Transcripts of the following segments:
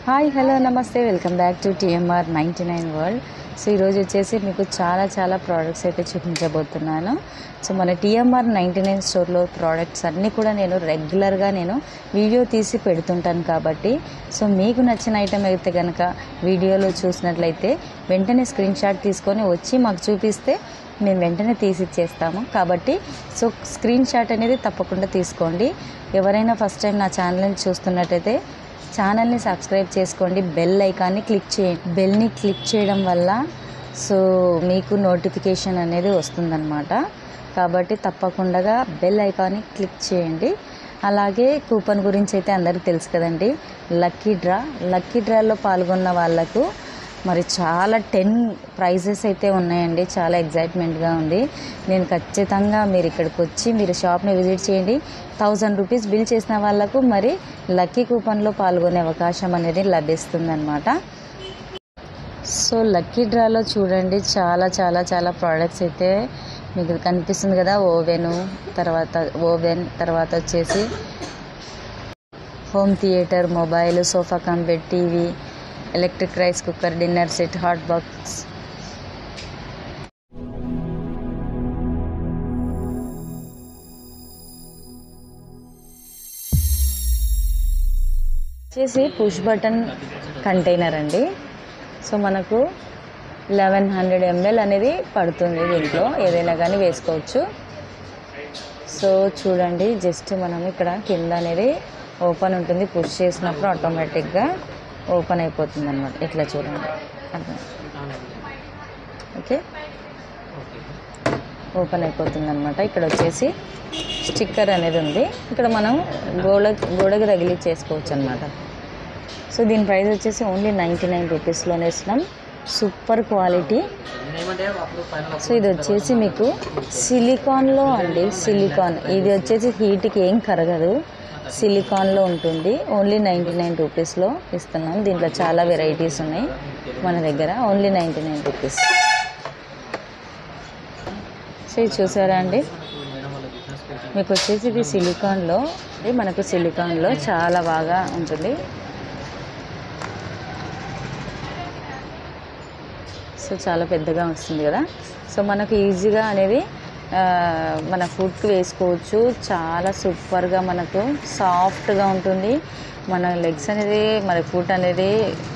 hi hello నమస్తే welcome back to TMR ninety nine world so ఈరోజు వచ్చేసి మీకు చాలా చాలా ప్రోడక్ట్స్ అయితే చూపించబోతున్నాను సో మన టీఎంఆర్ నైంటీ నైన్ స్టోర్లో ప్రోడక్ట్స్ అన్నీ కూడా నేను రెగ్యులర్గా నేను వీడియో తీసి పెడుతుంటాను కాబట్టి సో మీకు నచ్చిన ఐటెం అయితే కనుక వీడియోలో చూసినట్లయితే వెంటనే స్క్రీన్ షాట్ తీసుకొని వచ్చి మాకు చూపిస్తే మేము వెంటనే తీసి ఇచ్చేస్తాము కాబట్టి సో స్క్రీన్ షాట్ అనేది తప్పకుండా తీసుకోండి ఎవరైనా ఫస్ట్ టైం నా ఛానల్ని చూస్తున్నట్టయితే ఛానల్ని సబ్స్క్రైబ్ చేసుకోండి బెల్ ఐకాన్ని క్లిక్ చేయండి బెల్ని క్లిక్ చేయడం వల్ల సో మీకు నోటిఫికేషన్ అనేది వస్తుందన్నమాట కాబట్టి తప్పకుండా బెల్ ఐకాన్ని క్లిక్ చేయండి అలాగే కూపన్ గురించి అయితే అందరికీ తెలుసు కదండి లక్కీ డ్రా లక్కీ డ్రాలో పాల్గొన్న వాళ్ళకు మరి చాలా టెన్ ప్రైజెస్ అయితే ఉన్నాయండి చాలా ఎగ్జైట్మెంట్గా ఉంది నేను ఖచ్చితంగా మీరు ఇక్కడికి వచ్చి మీరు షాప్ని విజిట్ చేయండి థౌజండ్ రూపీస్ బిల్ చేసిన వాళ్ళకు మరి లక్కీ కూపన్లో పాల్గొనే అవకాశం అనేది లభిస్తుందన్నమాట సో లక్కీ డ్రాలో చూడండి చాలా చాలా చాలా ప్రోడక్ట్స్ అయితే మీకు కనిపిస్తుంది కదా ఓవెను తర్వాత ఓవెన్ తర్వాత వచ్చేసి home theatre mobile sofa cum bed TV electric rice cooker dinner set hot box వచ్చేసి పుష్ బటన్ కంటైనర్ అండి సో మనకు లెవెన్ హండ్రెడ్ ఎంఎల్ అనేది పడుతుంది దీంట్లో ఏదైనా కానీ వేసుకోవచ్చు సో చూడండి జస్ట్ మనం ఇక్కడ కింద అనేది ఓపెన్ ఉంటుంది పుష్ చేసినప్పుడు ఆటోమేటిక్గా ఓపెన్ అయిపోతుంది అనమాట ఇట్లా చూడండి అర్థం ఓకే ఓపెన్ అయిపోతుంది అనమాట ఇక్కడ వచ్చేసి స్టిక్కర్ అనేది ఉంది ఇక్కడ మనం గోడ గోడకి తగిలిచ్చేసుకోవచ్చు అనమాట సో దీని ప్రైస్ వచ్చేసి ఓన్లీ నైంటీ నైన్ రూపీస్లోనే ఇస్తున్నాం సూపర్ క్వాలిటీ సో ఇది వచ్చేసి మీకు సిలికాన్లో అండి సిలికాన్ ఇది వచ్చేసి హీట్కి ఏం కరగదు సిలికాన్లో ఉంటుంది ఓన్లీ నైంటీ నైన్ రూపీస్లో ఇస్తున్నాం దీంట్లో చాలా వెరైటీస్ ఉన్నాయి మన దగ్గర only ninety nine rupees so ఇది చూసారా అండి మీకు వచ్చేసి ఇది సిలికాన్లో ఇది మనకు సిలికాన్లో చాలా బాగా ఉంటుంది సో చాలా పెద్దగా వస్తుంది కదా సో మనకు ఈజీగా అనేది ఆ, మన ఫుడ్కి వేసుకోవచ్చు చాలా సూపర్గా మనకు సాఫ్ట్గా ఉంటుంది మన లెగ్స్ అనేది మన ఫుడ్ అనేది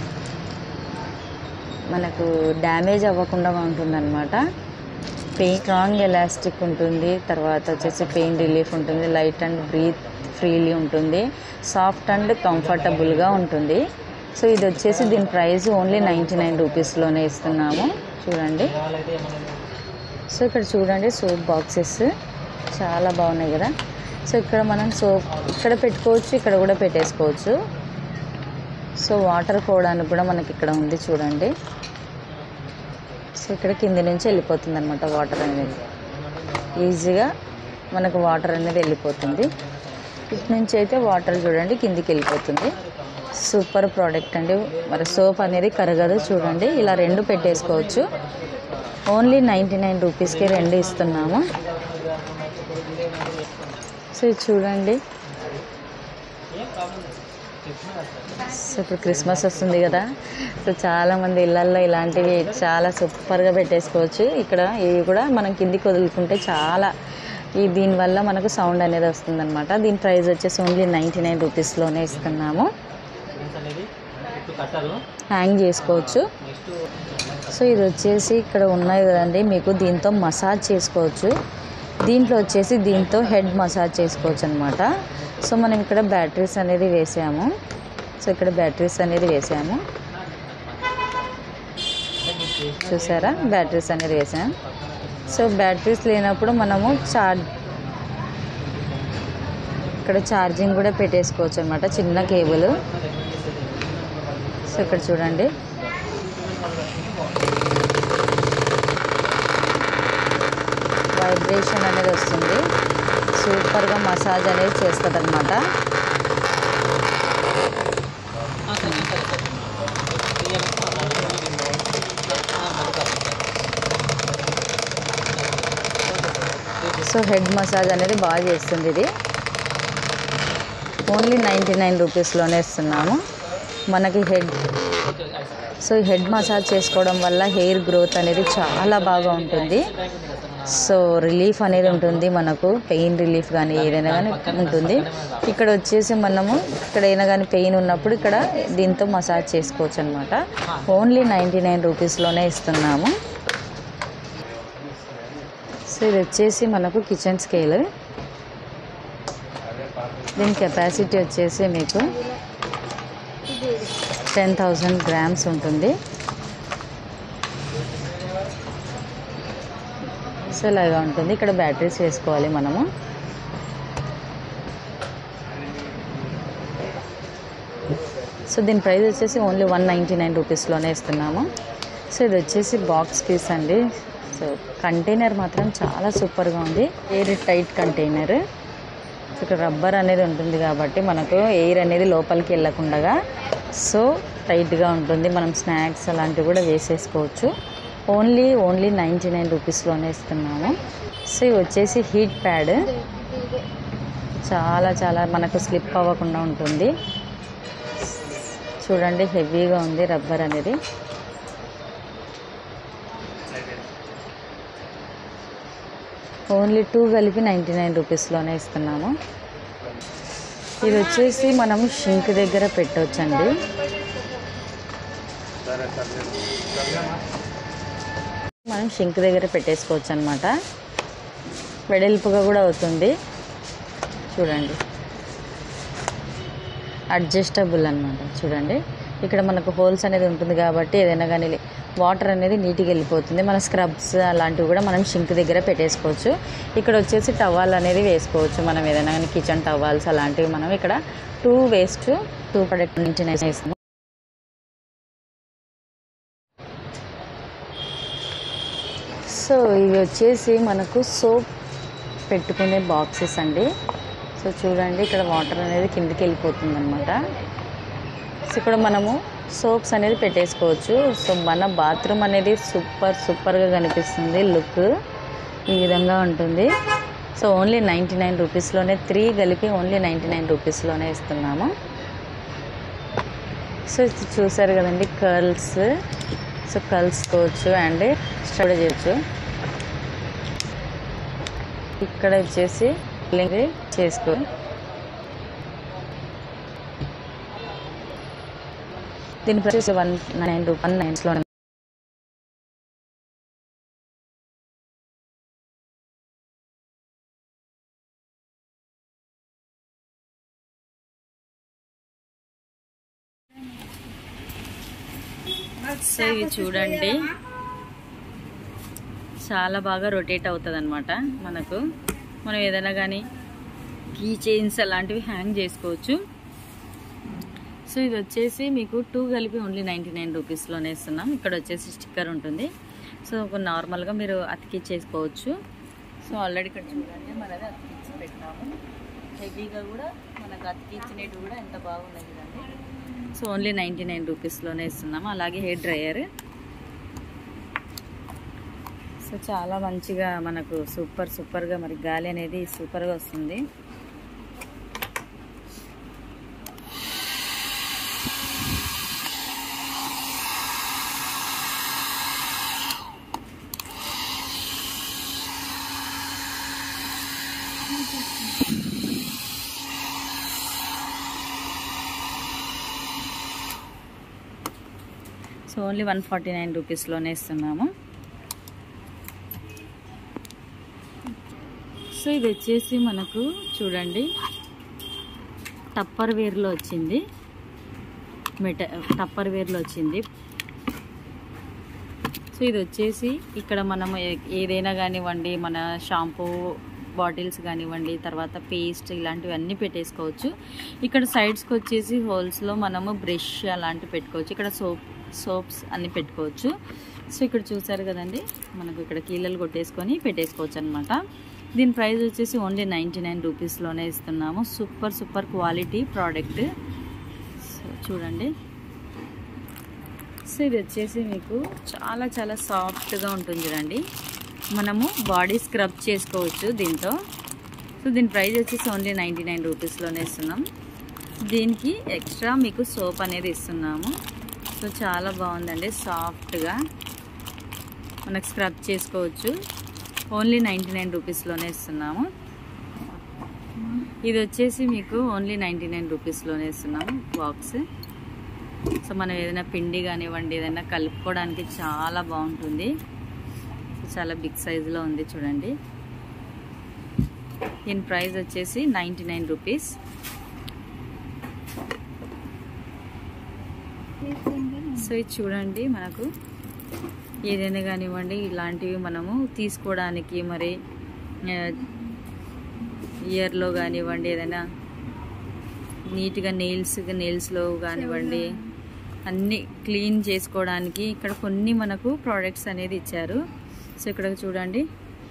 మనకు డ్యామేజ్ అవ్వకుండా ఉంటుందన్నమాట పెయిన్ స్ట్రాంగ్ ఎలాస్టిక్ ఉంటుంది తర్వాత వచ్చేసి పెయిన్ రిలీఫ్ ఉంటుంది లైట్ అండ్ బ్రీత్ ఫ్రీలీ ఉంటుంది సాఫ్ట్ అండ్ కంఫర్టబుల్గా ఉంటుంది సో ఇది వచ్చేసి దీని ప్రైస్ ఓన్లీ నైంటీ నైన్ రూపీస్లోనే ఇస్తున్నాము చూడండి సో ఇక్కడ చూడండి సోప్ బాక్సెస్ చాలా బాగున్నాయి కదా సో ఇక్కడ మనం సోప్ ఇక్కడ పెట్టుకోవచ్చు ఇక్కడ కూడా పెట్టేసుకోవచ్చు సో వాటర్ పోవడానికి కూడా మనకి ఇక్కడ ఉంది చూడండి సో ఇక్కడ కింది నుంచి వెళ్ళిపోతుంది అనమాట వాటర్ అనేది ఈజీగా మనకు వాటర్ అనేది వెళ్ళిపోతుంది ఇటు నుంచి అయితే వాటర్ చూడండి కిందికి వెళ్ళిపోతుంది సూపర్ ప్రోడక్ట్ అండి మరి సోప్ అనేది కరగదు చూడండి ఇలా రెండు పెట్టేసుకోవచ్చు ఓన్లీ నైంటీ నైన్ రూపీస్కి రెండు ఇస్తున్నాము సో ఇది చూడండి సో ఇప్పుడు క్రిస్మస్ వస్తుంది కదా సో చాలామంది ఇళ్ళల్లో ఇలాంటివి చాలా సూపర్గా పెట్టేసుకోవచ్చు ఇక్కడ ఇవి కూడా మనం కిందికి వదులుకుంటే చాలా ఈ దీనివల్ల మనకు సౌండ్ అనేది వస్తుందన్నమాట దీని ప్రైస్ వచ్చేసి ఓన్లీ నైంటీ నైన్ రూపీస్లోనే ఇస్తున్నాము హ్యాంగ్ చేసుకోవచ్చు సో ఇది వచ్చేసి ఇక్కడ ఉన్నాయి కదండి మీకు దీంతో మసాజ్ చేసుకోవచ్చు దీంట్లో వచ్చేసి దీంతో హెడ్ మసాజ్ చేసుకోవచ్చు అనమాట సో మనం ఇక్కడ బ్యాటరీస్ అనేది వేసాము సో ఇక్కడ బ్యాటరీస్ అనేది వేసాము చూసారా బ్యాటరీస్ అనేది వేసాము సో బ్యాటరీస్ లేనప్పుడు మనము చార్జ్ ఇక్కడ ఛార్జింగ్ కూడా పెట్టేసుకోవచ్చు అనమాట చిన్న కేబుల్ సో ఇక్కడ చూడండి వైబ్రేషన్ అనేది వస్తుంది సూపర్గా మసాజ్ అనేది చేస్తుంది అనమాట సో హెడ్ మసాజ్ అనేది బాగా చేస్తుంది ఇది ఓన్లీ నైంటీ నైన్ రూపీస్లోనే ఇస్తున్నాము మనకి హెడ్ సో హెడ్ మసాజ్ చేసుకోవడం వల్ల హెయిర్ గ్రోత్ అనేది చాలా బాగా ఉంటుంది సో రిలీఫ్ అనేది ఉంటుంది మనకు పెయిన్ రిలీఫ్ కానీ ఏదైనా కానీ ఉంటుంది ఇక్కడ వచ్చేసి మనము ఇక్కడ అయినా కానీ పెయిన్ ఉన్నప్పుడు ఇక్కడ దీంతో మసాజ్ చేసుకోవచ్చు అనమాట ఓన్లీ నైంటీ నైన్ రూపీస్లోనే ఇస్తున్నాము సో ఇది వచ్చేసి మనకు కిచెన్ స్కేల్ దీని కెపాసిటీ వచ్చేసి మీకు టెన్ థౌజండ్ గ్రామ్స్ ఉంటుంది సో ఇలాగా ఉంటుంది ఇక్కడ బ్యాటరీస్ వేసుకోవాలి మనము సో దీని ప్రైస్ వచ్చేసి ఓన్లీ వన్ నైంటీ నైన్ రూపీస్లోనే ఇస్తున్నాము సో ఇది వచ్చేసి బాక్స్ పీస్ అండి సో కంటైనర్ మాత్రం చాలా సూపర్గా ఉంది ఎయిర్ టైట్ కంటైనర్ సో ఇక్కడ రబ్బర్ అనేది ఉంటుంది కాబట్టి మనకు ఎయిర్ అనేది లోపలికి వెళ్ళకుండా సో టైట్గా ఉంటుంది మనం స్నాక్స్ అలాంటివి కూడా వేసేసుకోవచ్చు ఓన్లీ ఓన్లీ నైంటీ నైన్ రూపీస్లోనే ఇస్తున్నాము సో ఇవి వచ్చేసి హీట్ ప్యాడ్ చాలా చాలా మనకు స్లిప్ అవ్వకుండా ఉంటుంది చూడండి హెవీగా ఉంది రబ్బర్ అనేది ఓన్లీ టూ కలిపి నైంటీ నైన్ రూపీస్లోనే ఇస్తున్నాము ఇది వచ్చేసి మనము షింక్ దగ్గర పెట్టవచ్చండి మనం షింక్ దగ్గర పెట్టేసుకోవచ్చు అనమాట వెడల్పుగా కూడా అవుతుంది చూడండి అడ్జస్టబుల్ అనమాట చూడండి ఇక్కడ మనకు హోల్స్ అనేది ఉంటుంది కాబట్టి ఏదైనా కానీ వాటర్ అనేది నీట్గా వెళ్ళిపోతుంది మన స్క్రబ్స్ అలాంటివి కూడా మనం షింక్ దగ్గర పెట్టేసుకోవచ్చు ఇక్కడ వచ్చేసి టవాల్ అనేది వేసుకోవచ్చు మనం ఏదైనా కానీ కిచెన్ టవాల్స్ అలాంటివి మనం ఇక్కడ టూ వేస్ట్ టూ ప్రొడక్ట్ నుంచి వేస్తాము సో ఇవి వచ్చేసి మనకు సోప్ పెట్టుకునే బాక్సెస్ అండి సో చూడండి ఇక్కడ వాటర్ అనేది కిందికి వెళ్ళిపోతుంది అనమాట సో ఇక్కడ మనము సోప్స్ అనేది పెట్టేసుకోవచ్చు సో మన బాత్రూమ్ అనేది సూపర్ సూపర్గా కనిపిస్తుంది లుక్ ఈ విధంగా ఉంటుంది సో ఓన్లీ నైంటీ నైన్ రూపీస్లోనే త్రీ కలిపి ఓన్లీ నైంటీ నైన్ రూపీస్లోనే ఇస్తున్నాము సో ఇది చూసారు కదండి కర్ల్స్ సో కలుసుకోవచ్చు అండ్ స్టడ్ చేయొచ్చు ఇక్కడ వచ్చేసి లింక్ చేసుకో దీని ప్రైస్ వన్ నైన్ రూ వన్ నైన్స్లో సో ఇవి చూడండి చాలా బాగా రొటేట్ అవుతుంది అనమాట మనకు మనం ఏదైనా కానీ కీ చైన్స్ అలాంటివి హ్యాంగ్ చేసుకోవచ్చు సో ఇది వచ్చేసి మీకు టూ కలిపి ఓన్లీ నైంటీ నైన్ రూపీస్లోనే ఇస్తున్నాం ఇక్కడ వచ్చేసి స్టిక్కర్ ఉంటుంది సో ఒక నార్మల్గా మీరు అతికిచ్చేసుకోవచ్చు సో ఆల్రెడీ ఇక్కడ చూడండి మనది అతికిచ్చి పెట్టినాము హెవీగా కూడా మనకు అతికిచ్చినవి కూడా ఎంత బాగున్నాయి చూడండి సో ఓన్లీ నైంటీ నైన్ రూపీస్లోనే ఇస్తున్నాము అలాగే హెయిర్ డ్రయర్ సో చాలా మంచిగా మనకు సూపర్ సూపర్గా మరి గాలి అనేది సూపర్గా వస్తుంది so only one forty nine రూపీస్లోనే ఇస్తున్నాము సో ఇది వచ్చేసి మనకు చూడండి టప్పర్ వేర్లో వచ్చింది మెట టప్పర్ వేర్లో వచ్చింది సో ఇది వచ్చేసి ఇక్కడ మనం ఏ- ఏదైనా కానివ్వండి మన షాంపూ బాటిల్స్ కానివ్వండి తర్వాత పేస్ట్ ఇలాంటివన్నీ పెట్టేసుకోవచ్చు ఇక్కడ సైడ్స్కి వచ్చేసి హోల్స్లో మనము బ్రష్ అలాంటివి పెట్టుకోవచ్చు ఇక్కడ సోప్ సోప్స్ అన్నీ పెట్టుకోవచ్చు సో ఇక్కడ చూసారు కదండి మనకు ఇక్కడ కీలలు కొట్టేసుకొని పెట్టేసుకోవచ్చు అనమాట దీని ప్రైస్ వచ్చేసి ఓన్లీ నైంటీ నైన్ రూపీస్లోనే ఇస్తున్నాము super super quality product so చూడండి సో ఇది వచ్చేసి మీకు చాలా చాలా సాఫ్ట్గా ఉంటుంది చూడండి మనము బాడీ స్క్రబ్ చేసుకోవచ్చు దీంతో సో దీని ప్రైస్ వచ్చేసి ఓన్లీ నైంటీ నైన్ రూపీస్లోనే ఇస్తున్నాం దీనికి ఎక్స్ట్రా మీకు సోప్ అనేది ఇస్తున్నాము సో చాలా బాగుందండి సాఫ్ట్గా మనకు స్క్రబ్ చేసుకోవచ్చు ఓన్లీ నైంటీ నైన్ రూపీస్లోనే ఇస్తున్నాము ఇది వచ్చేసి మీకు ఓన్లీ నైంటీ నైన్ రూపీస్లోనే ఇస్తున్నాము బాక్స్ సో మనం ఏదైనా పిండి కానివ్వండి ఏదైనా కలుపుకోవడానికి చాలా బాగుంటుంది చాలా బిగ్ సైజులో ఉంది చూడండి దీని ప్రైస్ వచ్చేసి నైంటీ నైన్ రూపీస్ సో ఇది చూడండి మనకు ఏదైనా కానివ్వండి ఇలాంటివి మనము తీసుకోవడానికి మరి ఇయర్లో కానివ్వండి ఏదైనా నీట్గా నెయిల్స్ నెయిల్స్లో కానివ్వండి అన్నీ క్లీన్ చేసుకోవడానికి ఇక్కడ కొన్ని మనకు ప్రోడక్ట్స్ అనేది ఇచ్చారు సో ఇక్కడ చూడండి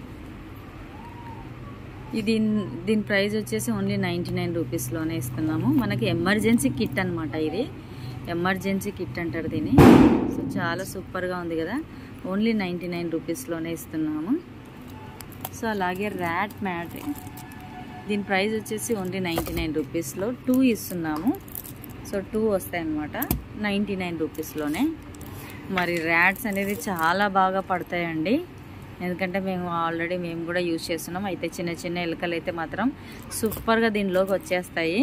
ఇది దీని ప్రైస్ వచ్చేసి ఓన్లీ నైంటీ నైన్ రూపీస్లోనే ఇస్తున్నాము మనకి ఎమర్జెన్సీ కిట్ అనమాట ఇది ఎమర్జెన్సీ కిట్ అంటారు దీన్ని సో చాలా సూపర్గా ఉంది కదా ఓన్లీ నైంటీ నైన్ రూపీస్లోనే ఇస్తున్నాము సో అలాగే ర్యాట్ మ్యాట్ దీని ప్రైస్ వచ్చేసి ఓన్లీ నైంటీ నైన్ రూపీస్లో టూ ఇస్తున్నాము సో టూ వస్తాయన్నమాట నైంటీ నైన్ రూపీస్లోనే మరి ర్యాట్స్ అనేది చాలా బాగా పడతాయండి ఎందుకంటే మేము ఆల్రెడీ మేము కూడా యూజ్ చేస్తున్నాం అయితే చిన్న చిన్న ఎలుకలు అయితే మాత్రం సూపర్గా దీనిలోకి వచ్చేస్తాయి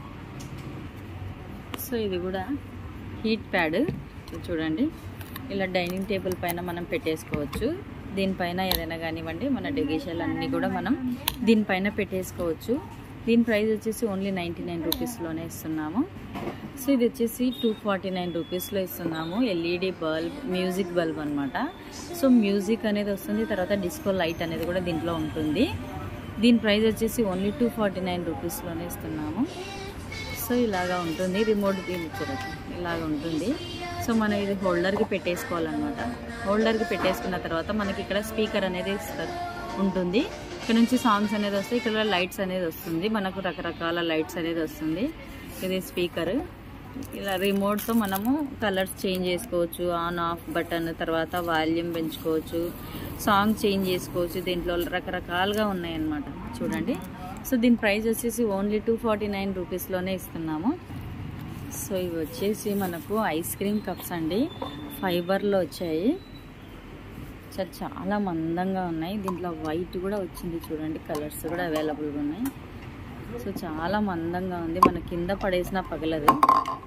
సో ఇది కూడా హీట్ ప్యాడ్ చూడండి ఇలా డైనింగ్ టేబుల్ పైన మనం పెట్టేసుకోవచ్చు దీనిపైన ఏదైనా కానివ్వండి మన డెగేషాలు అన్నీ కూడా మనం దీనిపైన పెట్టేసుకోవచ్చు దీని ప్రైస్ వచ్చేసి ఓన్లీ నైంటీ నైన్ రూపీస్లోనే ఇస్తున్నాము సో ఇది వచ్చేసి టూ ఫార్టీ నైన్ రూపీస్లో ఇస్తున్నాము ఎల్ఈడి బల్బ్ మ్యూజిక్ బల్బ్ అనమాట సో మ్యూజిక్ అనేది వస్తుంది తర్వాత డిస్కో లైట్ అనేది కూడా దీంట్లో ఉంటుంది దీని ప్రైస్ వచ్చేసి ఓన్లీ టూ ఫార్టీ నైన్ రూపీస్లోనే ఇస్తున్నాము సో ఇలాగా ఉంటుంది రిమోట్ దీని ఇచ్చారు ఇలాగ ఉంటుంది సో మనం ఇది హోల్డర్కి పెట్టేసుకోవాలన్నమాట హోల్డర్కి పెట్టేసుకున్న తర్వాత మనకి ఇక్కడ స్పీకర్ అనేది ఇస్తారు ఉంటుంది ఇక్కడ నుంచి సాంగ్స్ అనేది వస్తాయి ఇక్కడ లైట్స్ అనేది వస్తుంది మనకు రకరకాల లైట్స్ అనేది వస్తుంది ఇది స్పీకర్ ఇలా రిమోట్తో మనము కలర్స్ చేంజ్ చేసుకోవచ్చు ఆన్ ఆఫ్ బటన్ తర్వాత వాల్యూమ్ పెంచుకోవచ్చు సాంగ్ చేంజ్ చేసుకోవచ్చు దీంట్లో రకరకాలుగా ఉన్నాయన్నమాట చూడండి సో దీని ప్రైస్ వచ్చేసి ఓన్లీ టూ ఫార్టీ నైన్ రూపీస్లోనే ఇస్తున్నాము సో ఇవి వచ్చేసి మనకు ఐస్ క్రీమ్ కప్స్ అండి ఫైబర్లో వచ్చాయి సార్ చాలా మందంగా ఉన్నాయి దీంట్లో వైట్ కూడా వచ్చింది చూడండి కలర్స్ కూడా అవైలబుల్గా ఉన్నాయి సో చాలా మందంగా ఉంది మన కింద పడేసిన పగలదు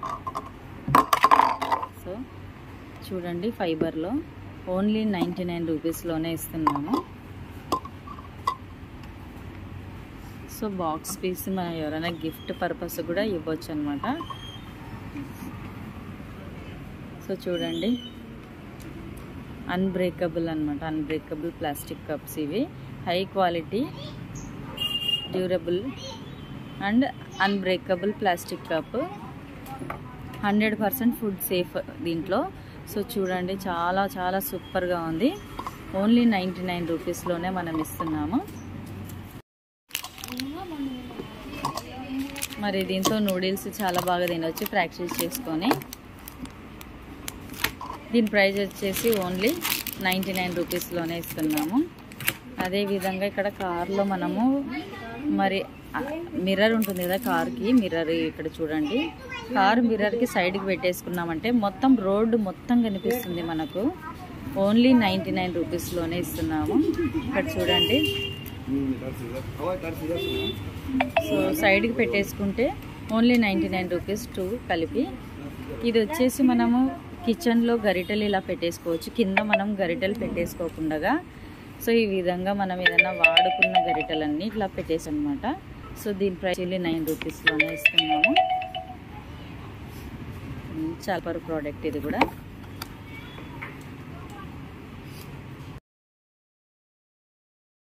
సో చూడండి ఫైబర్లో ఓన్లీ నైంటీ నైన్ రూపీస్లోనే ఇస్తున్నాము సో బాక్స్ పీస్ మనం ఎవరైనా గిఫ్ట్ పర్పస్ కూడా ఇవ్వచ్చు అనమాట సో చూడండి అన్బ్రేకబుల్ అనమాట అన్బ్రేకబుల్ ప్లాస్టిక్ కప్స్ ఇవి high quality durable and unbreakable plastic cup hundred percent food safe దీంట్లో సో చూడండి చాలా చాలా సూపర్గా ఉంది ఓన్లీ నైంటీ నైన్ రూపీస్లోనే మనం ఇస్తున్నాము మరి దీంతో నూడిల్స్ చాలా బాగా తినవచ్చు ప్రాక్టీస్ చేసుకొని దీని ప్రైస్ వచ్చేసి ఓన్లీ నైంటీ నైన్ రూపీస్లోనే ఇస్తున్నాము అదేవిధంగా ఇక్కడ కార్లో మనము మరి మిర్రర్ ఉంటుంది కదా కార్కి మిర్రర్ ఇక్కడ చూడండి కార్ మిర్రర్కి సైడ్కి పెట్టేసుకున్నామంటే మొత్తం రోడ్డు మొత్తం కనిపిస్తుంది మనకు ఓన్లీ నైంటీ నైన్ రూపీస్లోనే ఇస్తున్నాము ఇక్కడ చూడండి సో సైడ్కి పెట్టేసుకుంటే only ninety nine rupees two కలిపి ఇది వచ్చేసి మనము కిచెన్లో గరిటెలు ఇలా పెట్టేసుకోవచ్చు కింద మనం గరిటెలు పెట్టేసుకోకుండా సో ఈ విధంగా మనం ఏదైనా వాడుకున్న గరిటెలన్నీ ఇట్లా పెట్టేసి అనమాట సో దీని ప్రైస్ వెళ్ళి నైన్ రూపీస్లోనే ఇస్తున్నాము చాలా పర్ ప్రోడక్ట్ ఇది కూడా